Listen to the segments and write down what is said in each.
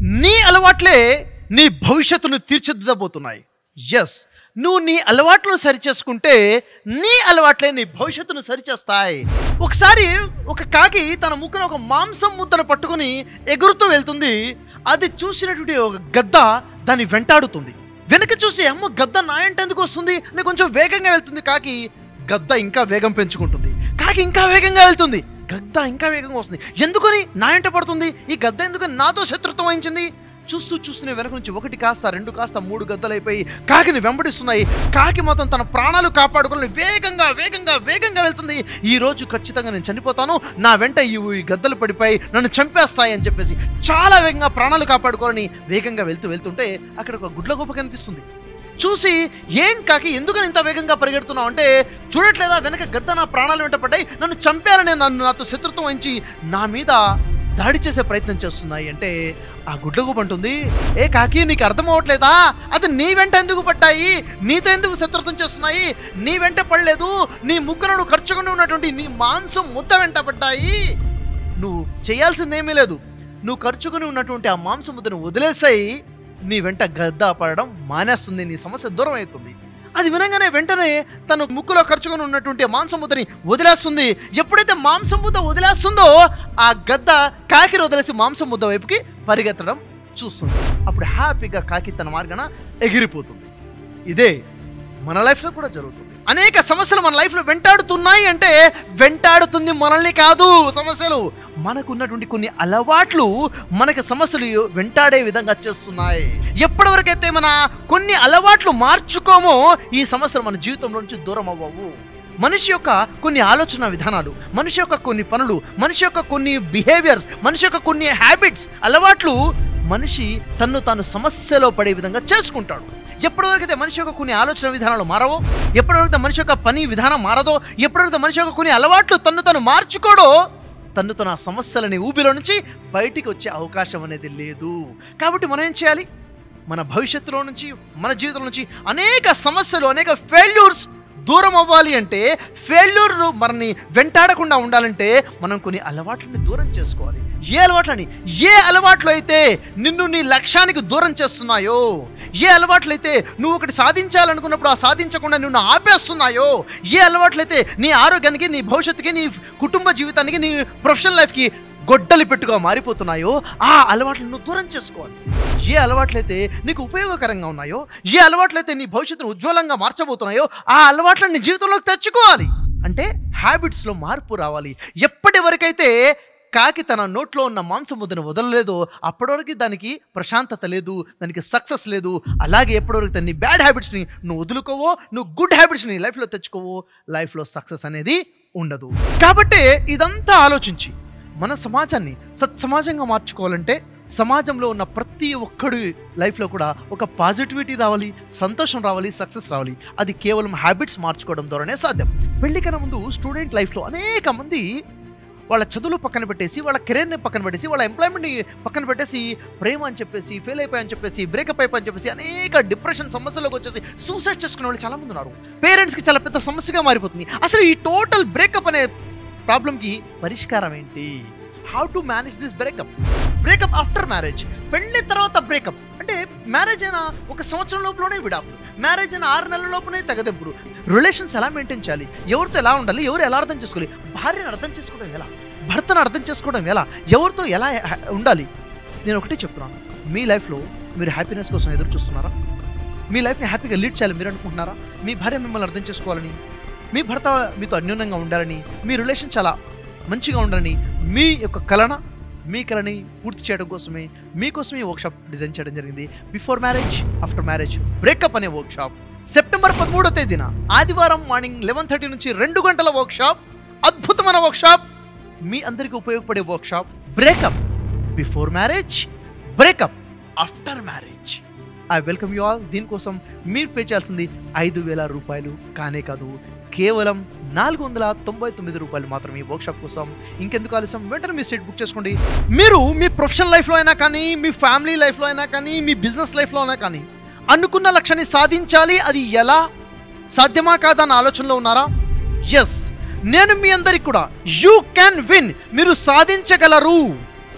నీ అలవాట్లే నీ భవిష్యత్తును తీర్చిదిద్దబోతున్నాయి ఎస్ నువ్వు నీ అలవాట్లను సరిచేసుకుంటే నీ అలవాట్లే నీ భవిష్యత్తును సరిచేస్తాయి ఒకసారి ఒక కాకి తన ముక్కున ఒక మాంసం ముద్దను పట్టుకుని ఎగురుతూ వెళ్తుంది అది చూసినటువంటి ఒక గద్ద దాన్ని వెంటాడుతుంది వెనక చూసి అమ్మ గద్ద నా ఎంట ఎందుకు వస్తుంది నేను కొంచెం వేగంగా వెళ్తుంది కాకి గద్ద ఇంకా వేగం పెంచుకుంటుంది కాకి ఇంకా వేగంగా వెళ్తుంది గద్ద ఇంకా వేగంగా వస్తుంది ఎందుకని నా ఎంట పడుతుంది ఈ గద్ద ఎందుకు నాతో శత్రుత్వం వహించింది చూస్తూ చూస్తూనే వెనక నుంచి ఒకటి కాస్త రెండు కాస్త మూడు గద్దలైపోయి కాకిని వెంబడిస్తున్నాయి కాకి మాత్రం తన ప్రాణాలు కాపాడుకొని వేగంగా వేగంగా వేగంగా వెళ్తుంది ఈ రోజు ఖచ్చితంగా నేను చనిపోతాను నా వెంట ఈ ఈ గద్దలు పడిపోయి నన్ను చంపేస్తాయి అని చెప్పేసి చాలా వేగంగా ప్రాణాలు కాపాడుకోవాలని వేగంగా వెళ్తూ వెళ్తుంటే అక్కడ ఒక గుడ్ల గొప్ప కనిపిస్తుంది చూసి ఏం కాకి ఎందుకని ఇంత వేగంగా పరిగెడుతున్నావు అంటే చూడట్లేదా వెనక గద్ద నా ప్రాణాలు వెంట పడ్డాయి నన్ను చంపాలని నన్ను నాతో శత్రుత్వం వహించి నా మీద దాడి చేసే ప్రయత్నం చేస్తున్నాయి అంటే ఆ గుడ్లగూబ అంటుంది ఏ కాకి నీకు అర్థం అవ్వట్లేదా అది నీ వెంట ఎందుకు పడ్డాయి నీతో ఎందుకు శత్రుత్వం చేస్తున్నాయి నీ వెంట పడలేదు నీ ముక్కులను ఖర్చుకుని ఉన్నటువంటి నీ మాంసం ముద్ద వెంట పడ్డాయి నువ్వు చేయాల్సిందేమీ లేదు నువ్వు ఖర్చుకుని ఉన్నటువంటి ఆ మాంసం ముద్దను వదిలేసాయి నీ వెంట గద్ద పడడం మానేస్తుంది నీ సమస్య దూరం అవుతుంది అది వినగానే వెంటనే తను ముక్కులో ఖర్చుకొని ఉన్నటువంటి మాంసం ముద్దని వదిలేస్తుంది ఎప్పుడైతే మాంసం ముద్ద వదిలేస్తుందో ఆ గద్ద కాకిని వదిలేసి మాంసం ముద్ద వైపుకి పరిగెత్తడం చూస్తుంది అప్పుడు హ్యాపీగా కాకి తన మార్గాన ఎగిరిపోతుంది ఇదే మన లైఫ్లో కూడా జరుగుతుంది అనేక సమస్యలు మన లైఫ్లో వెంటాడుతున్నాయి అంటే వెంటాడుతుంది మనల్ని కాదు సమస్యలు మనకున్నటువంటి కొన్ని అలవాట్లు మనకి సమస్యలు వెంటాడే విధంగా చేస్తున్నాయి ఎప్పటివరకైతే మన కొన్ని అలవాట్లు మార్చుకోమో ఈ సమస్యలు మన జీవితంలో నుంచి దూరం అవ్వవు మనిషి యొక్క కొన్ని ఆలోచన విధానాలు మనిషి యొక్క కొన్ని పనులు మనిషి యొక్క కొన్ని బిహేవియర్స్ మనిషి యొక్క కొన్ని హ్యాబిట్స్ అలవాట్లు మనిషి తన్ను తాను సమస్యలో పడే విధంగా చేసుకుంటాడు ఎప్పటివరకైతే మనిషి యొక్క కొన్ని ఆలోచన విధానాలు మారవో ఎప్పటివరకైతే మనిషి యొక్క పని విధానం మారదో ఎప్పటివరకైతే మనిషి యొక్క కొన్ని అలవాట్లు తన్ను తను మార్చుకోడో తన్ను తన సమస్యలని ఊబిలో నుంచి బయటికి వచ్చే అవకాశం అనేది లేదు కాబట్టి మనం ఏం చేయాలి మన భవిష్యత్తులో నుంచి మన జీవితంలో నుంచి అనేక సమస్యలు అనేక ఫెయిల్యూర్స్ దూరం అవ్వాలి అంటే ఫెయిల్యూర్ మనని వెంటాడకుండా ఉండాలంటే మనం కొన్ని అలవాట్లని దూరం చేసుకోవాలి ఏ అలవాట్లని ఏ అలవాట్లు అయితే నిన్ను నీ లక్ష్యానికి దూరం చేస్తున్నాయో ఏ అలవాట్లయితే నువ్వు ఒకటి సాధించాలనుకున్నప్పుడు ఆ సాధించకుండా నిన్ను ఆపేస్తున్నాయో ఏ అలవాట్లయితే నీ ఆరోగ్యానికి నీ భవిష్యత్తుకి నీ కుటుంబ జీవితానికి నీ ప్రొఫెషనల్ లైఫ్కి గొడ్డలి పెట్టుగా మారిపోతున్నాయో ఆ అలవాట్లను నువ్వు దూరం చేసుకోవాలి ఏ అలవాట్లయితే నీకు ఉపయోగకరంగా ఉన్నాయో ఏ అలవాట్లయితే నీ భవిష్యత్తును ఉజ్వలంగా మార్చబోతున్నాయో ఆ అలవాట్లను నీ జీవితంలోకి తెచ్చుకోవాలి అంటే హ్యాబిట్స్లో మార్పు రావాలి ఎప్పటి వరకైతే కాకి తన నోట్లో ఉన్న మాంసం ముద్దను వదలలేదో అప్పటివరకు దానికి ప్రశాంతత లేదు దానికి సక్సెస్ లేదు అలాగే ఎప్పటివరకు నీ బ్యాడ్ హ్యాబిట్స్ని నువ్వు వదులుకోవో నువ్వు గుడ్ హ్యాబిట్స్ని లైఫ్లో తెచ్చుకోవో లైఫ్లో సక్సెస్ అనేది ఉండదు కాబట్టి ఇదంతా ఆలోచించి మన సమాజాన్ని సత్సమాజంగా మార్చుకోవాలంటే సమాజంలో ఉన్న ప్రతి ఒక్కడి లైఫ్లో కూడా ఒక పాజిటివిటీ రావాలి సంతోషం రావాలి సక్సెస్ రావాలి అది కేవలం హ్యాబిట్స్ మార్చుకోవడం ద్వారానే సాధ్యం పెళ్లికన్నా ముందు స్టూడెంట్ లైఫ్లో అనేక మంది వాళ్ళ చదువులు పక్కన పెట్టేసి వాళ్ళ కెరీర్ని పక్కన పెట్టేసి వాళ్ళ ఎంప్లాయ్మెంట్ని పక్కన పెట్టేసి ప్రేమ అని చెప్పేసి ఫెయిల్ అయిపోయని చెప్పేసి బ్రేకప్ అయిపోయని చెప్పేసి అనేక డిప్రెషన్ సమస్యలోకి వచ్చేసి సూసైడ్ చేసుకునే వాళ్ళు చాలా మంది ఉన్నారు పేరెంట్స్కి చాలా పెద్ద సమస్యగా మారిపోతుంది అసలు ఈ టోటల్ బ్రేకప్ అనే ప్రాబ్లంకి పరిష్కారం ఏంటి how to manage this breakup breakup after marriage పెళ్లి తర్వాత బ్రేకప్ అంటే మ్యారేజ్ అయినా ఒక సంవత్సరం లోపలనే విడాకులు మ్యారేజ్ అయిన ఆరు నెలల లోపునే తెగదెంపులు రిలేషన్స్ ఎలా మెయింటైన్ చేయాలి ఎవరితో ఎలా ఉండాలి ఎవరు ఎలా అర్థం చేసుకోవాలి భార్యను అర్థం చేసుకోవడం ఎలా భర్తను అర్థం చేసుకోవడం ఎలా ఎవరితో ఎలా హ- ఉండాలి నేను ఒకటే చెప్తున్నాను మీ లైఫ్లో మీరు హ్యాపీనెస్ కోసం ఎదురు చూస్తున్నారా మీ లైఫ్ని హ్యాపీగా లీడ్ చేయాలి మీరు అనుకుంటున్నారా మీ భార్య మిమ్మల్ని అర్థం చేసుకోవాలని మీ భర్త మీతో అన్యోన్యంగా ఉండాలని మీ రిలేషన్ చాలా మంచిగా ఉండాలని మీ యొక్క కలన మీ కళని పూర్తి చేయడం కోసమే మీకోసమే ఈ వర్క్షాప్ డిజైన్ చేయడం జరిగింది before marriage after marriage breakup అనే వర్క్షాప్ సెప్టెంబర్ పదమూడో తేదీన ఆదివారం మార్నింగ్ లెవెన్ థర్టీ నుంచి రెండు గంటల వర్క్షాప్ అద్భుతమైన వర్క్షాప్ మీ అందరికీ ఉపయోగపడే workshop breakup before marriage breakup after marriage I welcome you all దీనికోసం మీరు పే చేయాల్సింది ఐదు వేల రూపాయలు కానే కాదు కేవలం నాలుగు వందల తొంభై తొమ్మిది రూపాయలు మాత్రమే ఈ వర్క్షాప్ కోసం ఇంకెందుకు ఆలస్యం వెంటనే మీ సీట్ బుక్ చేసుకోండి మీరు మీ ప్రొఫెషనల్ లైఫ్లో అయినా కానీ మీ ఫ్యామిలీ లైఫ్లో అయినా కానీ మీ బిజినెస్ లైఫ్లో అయినా కానీ అనుకున్న లక్ష్యాన్ని సాధించాలి అది ఎలా సాధ్యమా కాదా అన్న ఆలోచనలో ఉన్నారా ఎస్ నేను మీ అందరికి కూడా యూ క్యాన్ విన్ మీరు సాధించగలరు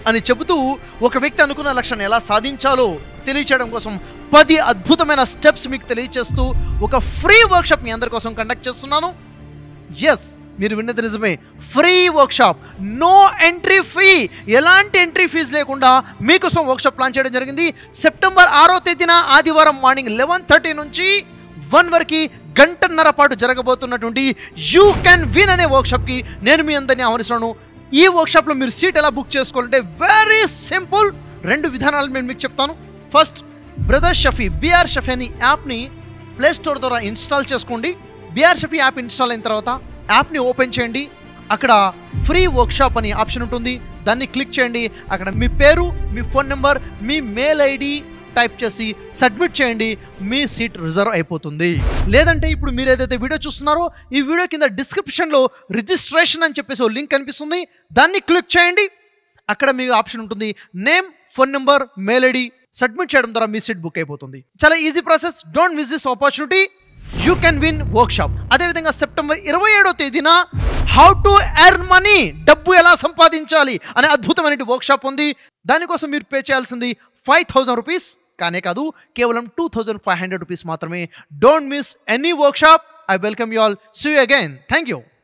అని చెబుతూ ఒక వ్యక్తి అనుకున్న లక్ష్యాన్ని ఎలా సాధించాలో తెలియచేయడం కోసం పది అద్భుతమైన స్టెప్స్ మీకు తెలియచేస్తూ ఒక ఫ్రీ వర్క్షాప్ మీ అందరి కోసం కండక్ట్ చేస్తున్నాను ఎస్ మీరు విన్నది నిజమే free workshop no entry fee ఎలాంటి ఎంట్రీ ఫీజు లేకుండా మీకోసం వర్క్షాప్ ప్లాన్ చేయడం జరిగింది సెప్టెంబర్ ఆరో తేదీన ఆదివారం మార్నింగ్ లెవెన్ థర్టీ నుంచి వన్ వరకు గంటన్నర పాటు జరగబోతున్నటువంటి యూ కెన్ విన్ అనే వర్క్షాప్కి నేను మీ అందరినీ ఆహ్వానిస్తున్నాను ఈ వర్క్షాప్లో మీరు సీట్ ఎలా బుక్ చేసుకోవాలంటే వెరీ సింపుల్ రెండు విధానాలు నేను మీకు చెప్తాను first brother Shafi BR Shafi అనే యాప్ని ప్లే స్టోర్ ద్వారా ఇన్స్టాల్ చేసుకోండి బిఆర్ షఫీ యాప్ ఇన్స్టాల్ అయిన తర్వాత యాప్ని ఓపెన్ చేయండి అక్కడ ఫ్రీ వర్క్షాప్ అని ఆప్షన్ ఉంటుంది దాన్ని క్లిక్ చేయండి అక్కడ మీ పేరు మీ ఫోన్ నెంబర్ మీ మెయిల్ ఐడి టైప్ చేసి సబ్మిట్ చేయండి మీ సీట్ రిజర్వ్ అయిపోతుంది లేదంటే ఇప్పుడు మీరు ఏదైతే వీడియో చూస్తున్నారో ఈ వీడియో కింద డిస్క్రిప్షన్లో రిజిస్ట్రేషన్ అని చెప్పేసి ఓ లింక్ కనిపిస్తుంది దాన్ని క్లిక్ చేయండి అక్కడ మీకు ఆప్షన్ ఉంటుంది name phone number mail ID submit చేయడం ద్వారా మీ సీట్ బుక్ అయిపోతుంది చాలా easy process don't miss this opportunity you can win workshop అదేవిధంగా సెప్టెంబర్ ఇరవై ఏడో తేదీన హౌ టు ఎర్న్ మనీ డబ్బు ఎలా సంపాదించాలి అనే అద్భుతమైన వర్క్షాప్ ఉంది దానికోసం మీరు పే చేయాల్సింది ఫైవ్ థౌసండ్ రూపీస్ కానే కాదు కేవలం two thousand five hundred rupees మాత్రమే don't miss any workshop I welcome you all see you again thank you